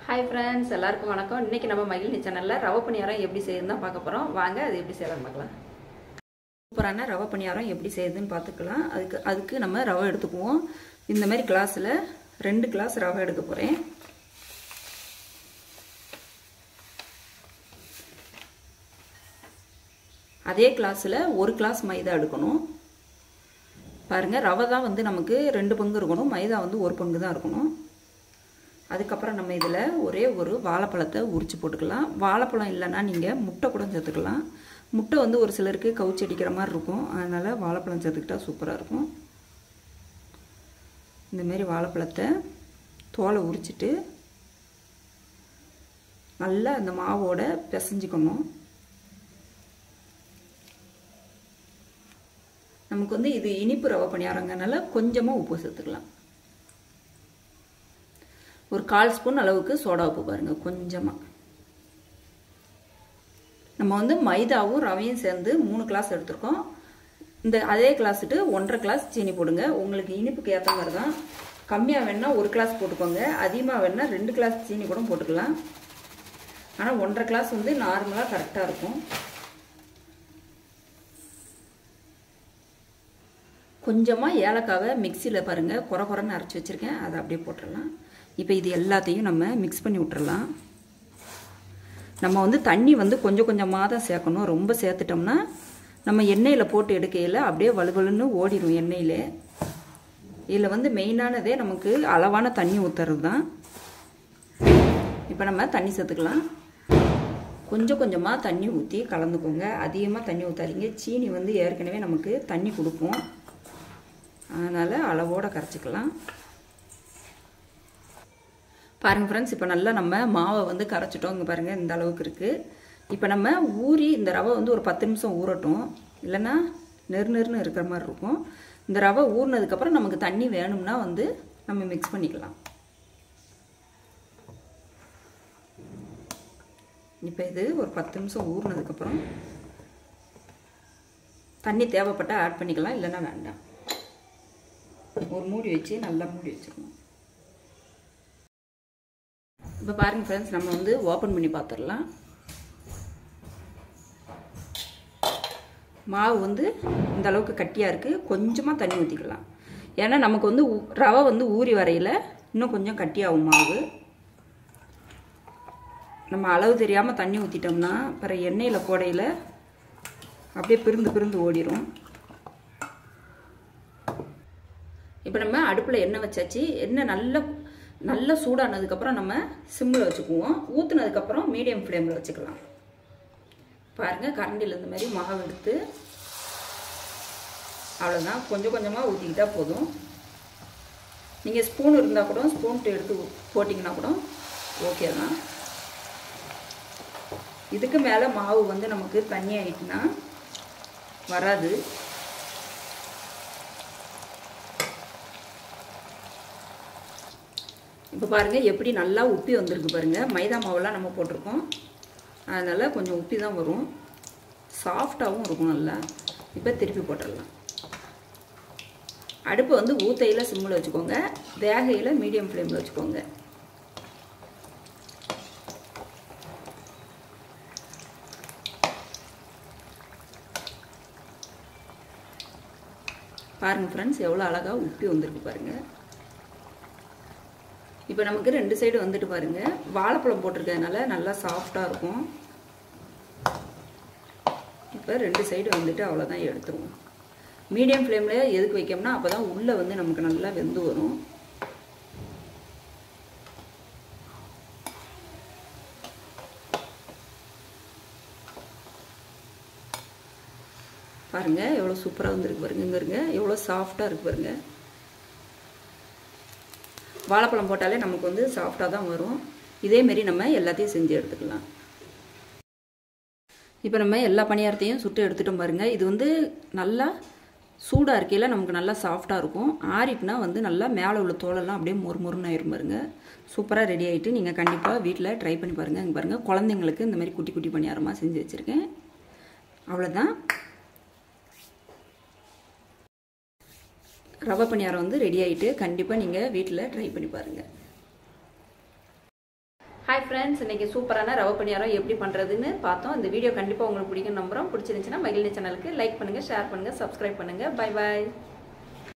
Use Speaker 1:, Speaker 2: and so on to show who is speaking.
Speaker 1: hi friends எல்லாருக்கும் வணக்கம் இன்னைக்கு நம்ம மகிழ்ச்சி சேனலில் ரவை பணியாரம் எப்படி செய்யுதுன்னு தான் பார்க்க போகிறோம் வாங்க அது எப்படி செய்யலாம் பார்க்கலாம் சூப்பரான ரவை பணியாரம் எப்படி செய்யுதுன்னு பார்த்துக்கலாம் அதுக்கு அதுக்கு நம்ம ரவை எடுத்துக்குவோம் இந்த மாதிரி கிளாஸில் ரெண்டு கிளாஸ் ரவை எடுக்க போகிறேன் அதே கிளாஸில் ஒரு கிளாஸ் மைதா எடுக்கணும் பாருங்கள் ரவை தான் வந்து நமக்கு ரெண்டு பங்கு இருக்கணும் மைதா வந்து ஒரு பங்கு தான் இருக்கணும் அதுக்கப்புறம் நம்ம இதில் ஒரே ஒரு வாழைப்பழத்தை உரிச்சு போட்டுக்கலாம் வாழைப்பழம் இல்லைன்னா நீங்கள் முட்டை கூட சேர்த்துக்கலாம் முட்டை வந்து ஒரு சிலருக்கு கவுச்சி அடிக்கிற மாதிரி இருக்கும் அதனால் வாழைப்பழம் சேர்த்துக்கிட்டா சூப்பராக இருக்கும் இந்தமாரி வாழைப்பழத்தை தோலை உரிச்சிட்டு நல்லா அந்த மாவோட பிசைஞ்சிக்கணும் நமக்கு வந்து இது இனிப்பு ரவை பணியாரங்கனால கொஞ்சமாக உப்பு சேர்த்துக்கலாம் ஒரு கால் ஸ்பூன் அளவுக்கு சோடா உப்பு பாருங்கள் கொஞ்சமாக நம்ம வந்து மைதாவும் ரவையும் சேர்ந்து மூணு கிளாஸ் எடுத்திருக்கோம் இந்த அதே கிளாஸுட்டு ஒன்றரை கிளாஸ் சீனி போடுங்க உங்களுக்கு இனிப்புக்கு ஏற்ற மாதிரி தான் கம்மியாக வேணால் ஒரு கிளாஸ் போட்டுக்கோங்க அதிகமாக வேணால் ரெண்டு கிளாஸ் சீனி கூட போட்டுக்கலாம் ஆனால் ஒன்றரை கிளாஸ் வந்து நார்மலாக கரெக்டாக இருக்கும் கொஞ்சமாக ஏலக்காவை மிக்சியில் பாருங்கள் குறை குறைன்னு அரைச்சி வச்சுருக்கேன் அதை அப்படியே போட்டுடலாம் இப்போ இது எல்லாத்தையும் நம்ம மிக்ஸ் பண்ணி விட்டுறலாம் நம்ம வந்து தண்ணி வந்து கொஞ்சம் கொஞ்சமாக தான் சேர்க்கணும் ரொம்ப சேர்த்துட்டோம்னா நம்ம எண்ணெயில் போட்டு எடுக்கையில் அப்படியே வலுவலுன்னு ஓடிடும் எண்ணெயில் இதில் வந்து மெயினானதே நமக்கு அளவான தண்ணி ஊற்றுறது தான் இப்போ நம்ம தண்ணி சேர்த்துக்கலாம் கொஞ்சம் கொஞ்சமாக தண்ணி ஊற்றி கலந்துக்கோங்க அதிகமாக தண்ணி ஊற்றாதீங்க சீனி வந்து ஏற்கனவே நமக்கு தண்ணி கொடுப்போம் அதனால் அளவோடு கரைச்சிக்கலாம் பாருங்கள் ஃப்ரெண்ட்ஸ் இப்போ நல்லா நம்ம மாவை வந்து கரைச்சிட்டோம் இங்கே பாருங்கள் இந்த அளவுக்கு இருக்குது இப்போ நம்ம ஊறி இந்த ரவை வந்து ஒரு பத்து நிமிஷம் ஊறட்டும் இல்லைன்னா நெரு நெருன்னு இருக்கிற மாதிரி இருக்கும் இந்த ரவை ஊறினதுக்கப்புறம் நமக்கு தண்ணி வேணும்னா வந்து நம்ம மிக்ஸ் பண்ணிக்கலாம் இப்போ இது ஒரு பத்து நிமிஷம் ஊறினதுக்கப்புறம் தண்ணி தேவைப்பட்டால் ஆட் பண்ணிக்கலாம் இல்லைன்னா வேண்டாம் ஒரு மூடி வச்சு நல்லா மூடி வச்சுக்கணும் இப்போ பாருங்கள் ஃப்ரெண்ட்ஸ் நம்ம வந்து ஓப்பன் பண்ணி பார்த்துடலாம் மாவு வந்து இந்த அளவுக்கு கட்டியாக இருக்குது கொஞ்சமாக தண்ணி ஊற்றிக்கலாம் ஏன்னா நமக்கு வந்து ரவை வந்து ஊறி வரையில் இன்னும் கொஞ்சம் கட்டியாகும் மாவு நம்ம அளவு தெரியாமல் தண்ணி ஊற்றிட்டோம்னா பிறகு எண்ணெயில் போடையில் அப்படியே பிரிந்து பிரிந்து ஓடிடும் இப்போ நம்ம அடுப்பில் எண்ணெய் வச்சாச்சு எண்ணெய் நல்ல நல்லா சூடானதுக்கப்புறம் நம்ம சிம்மில் வச்சுக்குவோம் ஊற்றுனதுக்கப்புறம் மீடியம் ஃப்ளேமில் வச்சுக்கலாம் பாருங்கள் கரண்டியில் இந்த மாதிரி மாவு எடுத்து அவ்வளோதான் கொஞ்சம் கொஞ்சமாக ஊற்றிக்கிட்டா போதும் நீங்கள் ஸ்பூன் இருந்தால் கூட ஸ்பூன் எடுத்து போட்டிங்கன்னா கூட ஓகே தான் இதுக்கு மேலே மாவு வந்து நமக்கு தண்ணி ஆகிட்டுனா வராது இப்போ பாருங்கள் எப்படி நல்லா உப்பி வந்திருக்கு பாருங்கள் மைதா மாவெல்லாம் நம்ம போட்டிருக்கோம் அதனால் கொஞ்சம் உப்பி தான் வரும் சாஃப்டாகவும் இருக்கும் நல்லா இப்போ திருப்பி போட்டுடலாம் அடுப்பு வந்து ஊத்தையில் சிம்மில் வச்சுக்கோங்க வேகையில் மீடியம் ஃப்ளேமில் வச்சுக்கோங்க பாருங்கள் ஃப்ரெண்ட்ஸ் எவ்வளோ அழகாக உப்பி வந்திருக்கு பாருங்கள் இப்போ நமக்கு ரெண்டு சைடு வந்துட்டு பாருங்க வாழைப்பழம் போட்டிருக்கிறதுனால நல்லா சாஃப்டாக இருக்கும் இப்போ ரெண்டு சைடு வந்துட்டு அவ்வளோதான் எடுத்துருவோம் மீடியம் ஃப்ளேமில் எதுக்கு வைக்கோம்னா அப்போ தான் உள்ளே வந்து நமக்கு நல்லா வெந்து வரும் பாருங்க எவ்வளோ சூப்பராக வந்துருக்கு பாருங்க இங்கே இருங்க எவ்வளோ சாஃப்டாக இருக்கு பாருங்க வாழைப்பழம் போட்டாலே நமக்கு வந்து சாஃப்டாக தான் வரும் இதேமாரி நம்ம எல்லாத்தையும் செஞ்சு எடுத்துக்கலாம் இப்போ நம்ம எல்லா பணியாரத்தையும் சுட்டு எடுத்துட்டோம் பாருங்கள் இது வந்து நல்லா சூடாக இருக்கையில் நமக்கு நல்லா சாஃப்டாக இருக்கும் ஆறிட்டுனா வந்து நல்லா மேலே உள்ள தோலெல்லாம் அப்படியே மொறு மொறுன்னு ஆயிரும் பாருங்க சூப்பராக ரெடி ஆகிட்டு நீங்கள் கண்டிப்பாக வீட்டில் ட்ரை பண்ணி பாருங்கள் இங்கே பாருங்கள் குழந்தைங்களுக்கு இந்த மாதிரி குட்டி குட்டி பணியாரமாக செஞ்சு வச்சுருக்கேன் அவ்வளோதான் ரவை பணியாரம் வந்து ரெடி ஆகிட்டு கண்டிப்பாக நீங்கள் வீட்டில் ட்ரை பண்ணி பாருங்கள் ஹாய் ஃப்ரெண்ட்ஸ் இன்னைக்கு சூப்பரான ரவை பணியாரம் எப்படி பண்ணுறதுன்னு பார்த்தோம் இந்த வீடியோ கண்டிப்பாக உங்களுக்கு பிடிக்கும் நம்புறோம் பிடிச்சிருந்துச்சுன்னா மகிழ்ச்சி சேனலுக்கு லைக் பண்ணுங்கள் ஷேர் பண்ணுங்கள் சப்ஸ்கிரைப் பண்ணுங்கள் பை பாய்